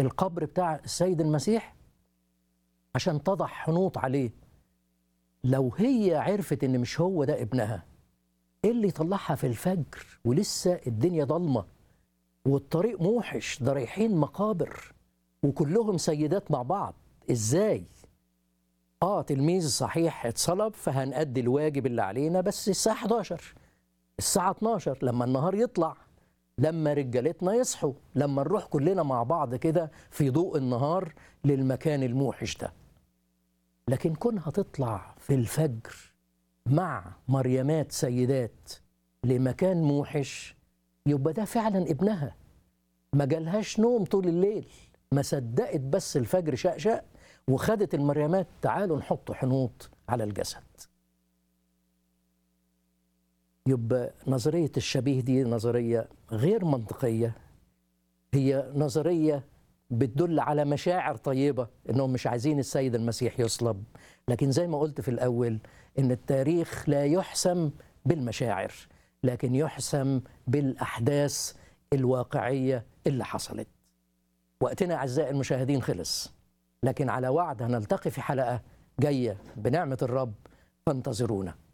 القبر بتاع السيد المسيح عشان تضع حنوط عليه لو هي عرفت ان مش هو ده ابنها ايه اللي يطلعها في الفجر ولسه الدنيا ضلمه والطريق موحش ده رايحين مقابر وكلهم سيدات مع بعض ازاي اه تلميذ صحيح اتصلب فهنأدي الواجب اللي علينا بس الساعه 11 الساعه 12 لما النهار يطلع لما رجالتنا يصحوا لما نروح كلنا مع بعض كده في ضوء النهار للمكان الموحش ده لكن كونها تطلع في الفجر مع مريمات سيدات لمكان موحش يبقى ده فعلا ابنها ما جالهاش نوم طول الليل ما صدقت بس الفجر شقشق وخدت المريمات تعالوا نحط حنوط على الجسد يبقى نظرية الشبيه دي نظرية غير منطقية هي نظرية بتدل على مشاعر طيبة انهم مش عايزين السيد المسيح يصلب لكن زي ما قلت في الاول ان التاريخ لا يحسم بالمشاعر لكن يحسم بالاحداث الواقعية اللي حصلت وقتنا اعزائي المشاهدين خلص لكن على وعد هنلتقي في حلقة جاية بنعمة الرب فانتظرونا